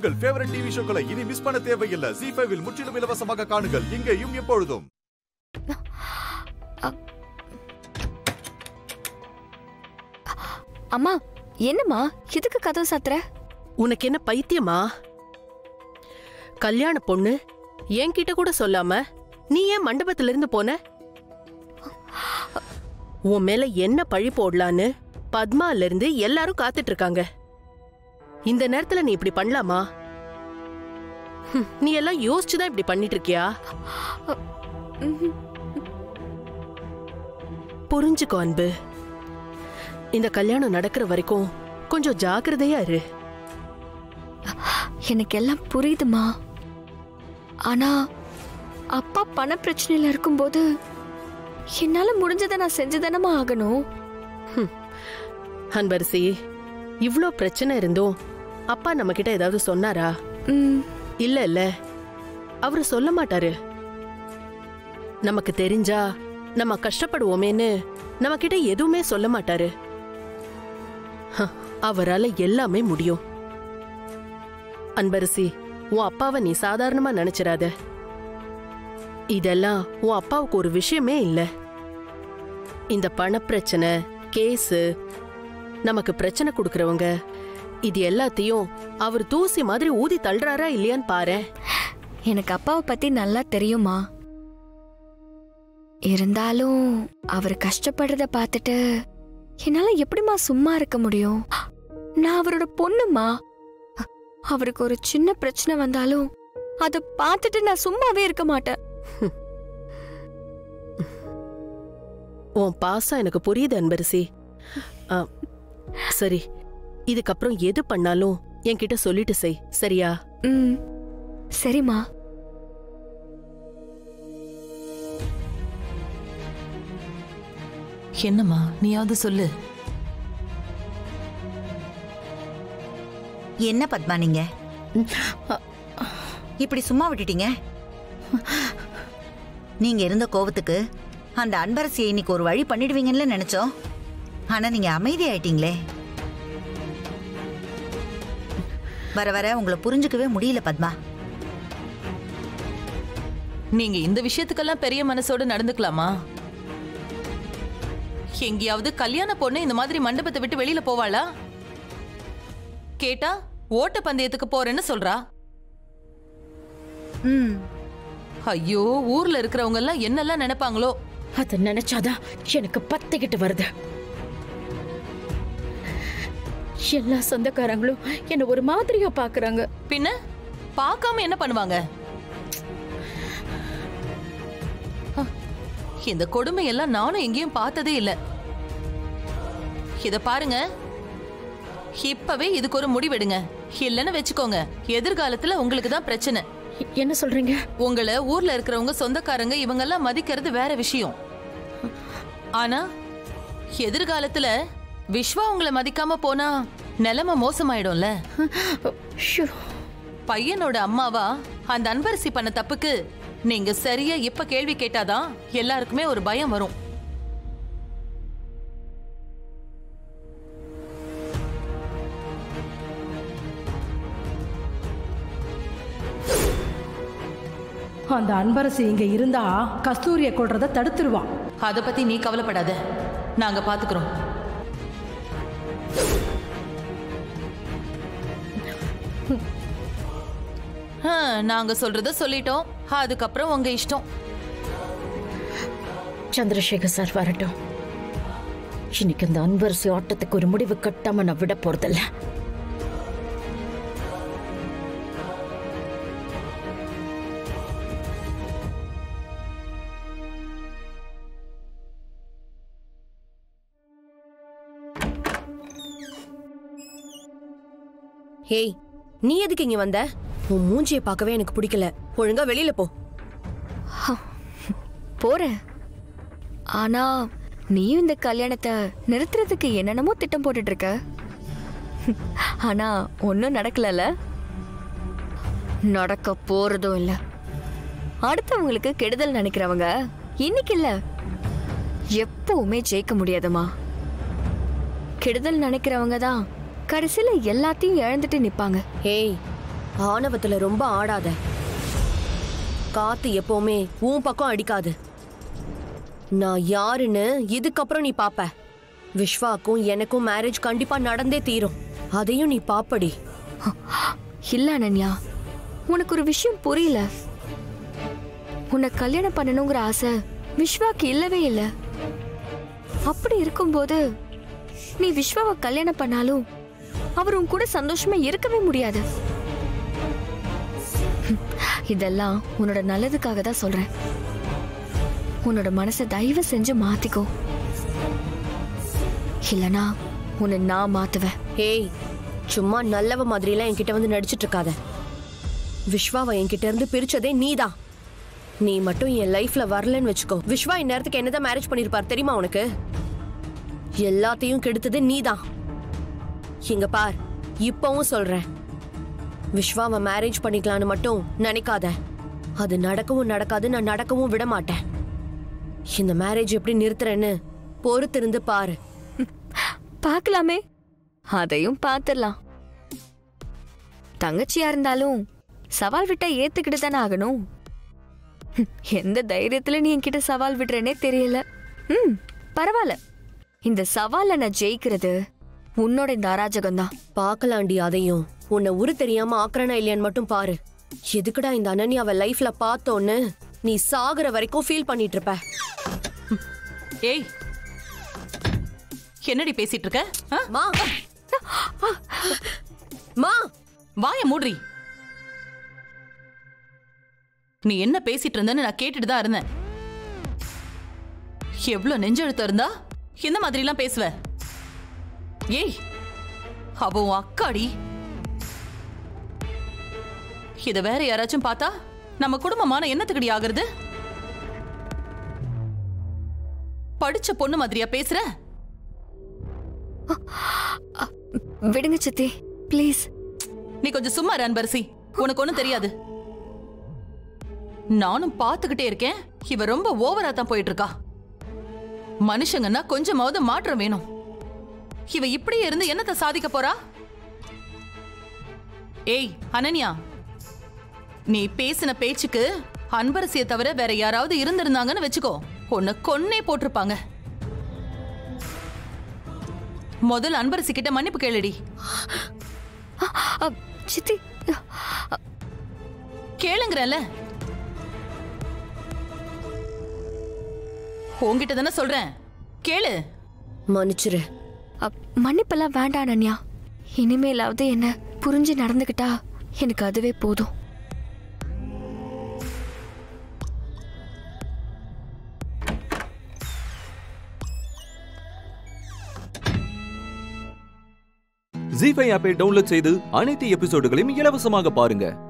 உங்கள் favourite TV ஷோக்களை இனி miss பண்ண தேவையில்லை ஜி ஃபைவில் முற்றிலும் இலவசமாக காணுங்கள் இங்கேயும் எப்பொழுதும் அம்மா என்னம்மா எதுக்கு கதவு சாத்துற உனக்கு என்ன பைத்தியமா கல்யாண பொண்ணு என்கிட்ட கூட சொல்லாம நீ ஏன் மண்டபத்துல இருந்து போன உன் மேல என்ன பழி போடலான்னு பத்மால இருந்து எல்லாரும் காத்துட்டு இருக்காங்க இந்த நேரத்துல நீ இப்படி பண்ணலாமா ஹம், நீ எல்லாம் யோசிச்சுதான் இப்படி பண்ணிட்டு இருக்கியா ம்ஹும். புரிஞ்சுக்கோ அன்பு இந்த கல்யாணம் நடக்கிற வரைக்கும் கொஞ்சம் ஜாக்கிரதையா இரு எனக்கு எல்லாம் புரியுதுமா ஆனா அப்பா பண பிரச்சனையில இருக்கும்போது என்னால முடிஞ்சதை நான் செஞ்சுதானமா ஆகணும் அன்பரசி இவ்ளோ பிரச்சனை இருந்தும் அப்பா நம்ம கிட்ட ஏதாவது சொன்னாரா ம், இல்ல இல்ல அவரு சொல்ல மாட்டாரு நமக்கு தெரிஞ்சா நம்ம கஷ்டப்படுவோமேன்னு நம்ம கிட்ட எதுவுமே சொல்ல மாட்டாரு ஹ, அவரால எல்லாமே முடியும் அன்பரசி உன் அப்பாவை நீ சாதாரணமா நினைச்சிராத இதெல்லாம் உன் அப்பாவுக்கு ஒரு விஷயமே இல்ல இந்த பணப்பிரச்சனை கேஸு நமக்கு பிரச்சனை கொடுக்கறவங்க இது எல்லாத்தையும் அவர் தூசி மாதிரி ஊதி தள்ளுறாரா இல்லையான்னு பாரு எனக்கு அப்பாவை பத்தி நல்லா தெரியுமா இருந்தாலும் அவர் கஷ்டப்படுறத பார்த்துட்டு என்னால எப்படிம்மா சும்மா இருக்க முடியும் நான் அவரோட பொண்ணுமா அவருக்கு ஒரு சின்ன பிரச்சனை வந்தாலும் அதை பார்த்துட்டு நான் சும்மாவே இருக்க மாட்டேன் உன் பாசம் எனக்கு புரியுது அன்பரசி ஆ, சரி இதுக்கப்புறம் எது பண்ணாலும் என்கிட்ட சொல்லிட்டு செய் சரியா ம் சரிம்மா என்னம்மா நீயாவது சொல்லு என்ன பத்மா நீங்க இப்படி சும்மா விட்டுட்டீங்க நீங்க இருந்த கோவத்துக்கு அந்த அன்பரசியை இன்னைக்கு ஒரு வழி பண்ணிடுவீங்கன்னு நினைச்சோம் ஆனா நீங்க அமைதியாயிட்டீங்களே வர வர உங்களை புரிஞ்சுக்கவே முடியல பத்மா நீங்க இந்த விஷயத்துக்கெல்லாம் பெரிய மனசோட நடந்துக்கலாமா எங்கேயாவது கல்யாண பொண்ணு இந்த மாதிரி மண்டபத்தை விட்டு வெளியில போவாளா கேட்டா ஓட்ட பந்தயத்துக்கு போறேன்னு சொல்றா ம் ஐயோ ஊர்ல இருக்கிறவங்க எல்லாம் என்னெல்லாம் நினைப்பாங்களோ அத நினைச்சாதான் எனக்கு பத்திக்கிட்டு வருது எல்லா சொந்தக்காரங்களும் என்ன ஒரு மாதிரியா பாக்குறாங்க பின்ன பார்க்காம என்ன பண்ணுவாங்க அ, இந்த கொடுமை எல்லாம் நானும் எங்கேயும் பார்த்ததே இல்ல இத பாருங்க இப்பவே இதுக்கு ஒரு முடிவெடுங்க இல்லைன்னு வச்சுக்கோங்க எதிர்காலத்துல உங்களுக்கு தான் பிரச்சனை எ- என்ன சொல்றீங்க உங்களை ஊர்ல இருக்கிறவங்க சொந்தக்காரங்க இவங்கெல்லாம் மதிக்கிறது வேற விஷயம் ஆனா எதிர்காலத்துல விஸ்வா உங்களை மதிக்காம போனா நிலைமை மோசமாயிடும்ல ஷோ, பையனோட அம்மாவா அந்த அன்பரசி பண்ண தப்புக்கு நீங்க சரியா இப்ப கேள்வி கேட்டாதான் எல்லாருக்குமே ஒரு பயம் வரும் அந்த அன்பரசு இங்க இருந்தா கஸ்தூரிய கொள்றத தடுத்துருவான் அத பத்தி நீ கவலைப்படாத நாங்க பாத்துக்கிறோம் ஆ, நாங்க சொல்றத சொல்லிட்டோம் அதுக்கப்புறம் உங்க இஷ்டம் சந்திரசேகர் சார் வரட்டும் இன்னைக்கு இந்த அன்பரசி ஆட்டத்துக்கு ஒரு முடிவு கட்டாம நான் விட போறதில்ல ஹேய் நீ எதுக்கு இங்க வந்த உன் மூஞ்சியை பார்க்கவே எனக்கு பிடிக்கல ஒழுங்கா வெளியில போ போறேன் ஆனா நீயும் இந்த கல்யாணத்தை நிறுத்துறதுக்கு என்னென்னமோ திட்டம் போட்டுட்டு இருக்க ஆனா ஒன்றும் நடக்கலல்ல நடக்க போறதும் இல்ல அடுத்தவங்களுக்கு கெடுதல் நினைக்கிறவங்க இன்னைக்கு இல்ல எப்பவுமே ஜெயிக்க முடியாதுமா கெடுதல் நினைக்கிறவங்க தான் கடைசியில எல்லாத்தையும் இழந்துட்டு நிப்பாங்க ஹேய் ஆணவத்துல ரொம்ப ஆடாத காத்து எப்பவுமே உன் பக்கம் அடிக்காது நான் யாருன்னு இதுக்கப்புறம் நீ பாப்ப விஸ்வாக்கும் எனக்கும் மேரேஜ் கண்டிப்பா நடந்தே தீரும் அதையும் நீ பாப்படி இல்ல அனன்யா உனக்கு ஒரு விஷயம் புரியல உன்னை கல்யாணம் பண்ணணுங்கிற ஆசை விஸ்வாக்கு இல்லவே இல்ல அப்படி இருக்கும்போது நீ விஸ்வாவை கல்யாணம் பண்ணாலும் அவர் உன் கூட சந்தோஷமா இருக்கவே முடியாது இதெல்லாம் உன்னோட நல்லதுக்காக தான் சொல்றேன் உன்னோட மனசை தயவு செஞ்சு மாத்திக்கோ இல்லனா உன்னை நான் மாத்துவேன் ஏய் சும்மா நல்லவ மாதிரிலாம் என்கிட்ட வந்து நடிச்சிட்டு இருக்காத விஸ்வாவை என்கிட்ட இருந்து பிரிச்சதே நீதான் நீ மட்டும் என் லைஃப்ல வரலன்னு வச்சுக்கோ விஸ்வா இந்நேரத்துக்கு என்னதான் மேரேஜ் பண்ணிருப்பார் தெரியுமா உனக்கு எல்லாத்தையும் கெடுத்தது நீதான் இங்க பார் இப்பவும் சொல்றேன் விஸ்வாவை மேரேஜ் பண்ணிக்கலான்னு மட்டும் நினைக்காத அது நடக்கவும் நடக்காது நான் நடக்கவும் விட மாட்டேன் இந்த மேரேஜ் எப்படி நிறுத்துறேன்னு பொறுத்திருந்து பாரு பார்க்கலாமே அதையும் பார்த்துடலாம் தங்கச்சியா இருந்தாலும் சவால் விட்டா ஏத்துக்கிட்டு தானே ஆகணும் ஹம், எந்த தைரியத்துல நீ என்கிட்ட சவால் விடுறேனே தெரியல ம் பரவாயில்ல இந்த சவால்ல நான் ஜெயிக்கிறது உன்னோட இந்த அராஜகம் தான் பார்க்கலாண்டி அதையும் உன்னை உரு தெரியாம ஆக்குறனா இல்லையான்னு மட்டும் பாரு எதுக்குடா இந்த அனன்யாவை லைஃப்ல பார்த்தோன்னு நீ சாகுற வரைக்கும் ஃபீல் பண்ணிட்டு இருப்ப ஏய் என்னடி பேசிட்டு இருக்க ஆ? மா மா வாய மூடுறி நீ என்ன பேசிட்டு இருந்தன்னு நான் கேட்டுட்டு தான் இருந்தேன் எவ்வளவு நெஞ்செழுத்தம் இருந்தா இந்த மாதிரி எல்லாம் பேசுவ ஏய் அவ உன் அக்காடி இத வேற யாராச்சும் பார்த்தா நம்ம குடும்பமான என்னத்துக்கடி ஆகுறது படிச்ச பொண்ணு மாதிரியா பேசுற விடுங்க சித்தி ப்ளீஸ் நீ கொஞ்சம் சும்மா இரு, அன்பரசி உனக்கு ஒண்ணும் தெரியாது நானும் பாத்துக்கிட்டே இருக்கேன் இவ ரொம்ப ஓவரா தான் போயிட்டு இருக்கா மனுஷங்கன்னா கொஞ்சமாவது மாற்றம் வேணும் இவ இப்படியே இருந்து என்னத்த சாதிக்க போறா ஏய் அனன்யா நீ பேசின பேச்சுக்கு அன்பரசிய தவிர வேற யாராவது இருந்திருந்தாங்கன்னு வச்சுக்கோ உன்னை கொன்னே போட்டிருப்பாங்க முதல் அன்பரசி கிட்ட மன்னிப்பு கேளுடி அ, சித்தி கேளுங்கிறல்ல உன்கிட்ட தானே சொல்றேன் கேளு மன்னிச்சிரு அ, மன்னிப்பெல்லாம் வேண்டாம் அனன்யா இனிமேலாவது என்ன புரிஞ்சு நடந்துக்கிட்டா எனக்கு அதுவே போதும் ஜி ஃபைவ் ஆப்பை டவுன்லோட் செய்து அனைத்து எபிசோடுகளையும் இலவசமாக பாருங்க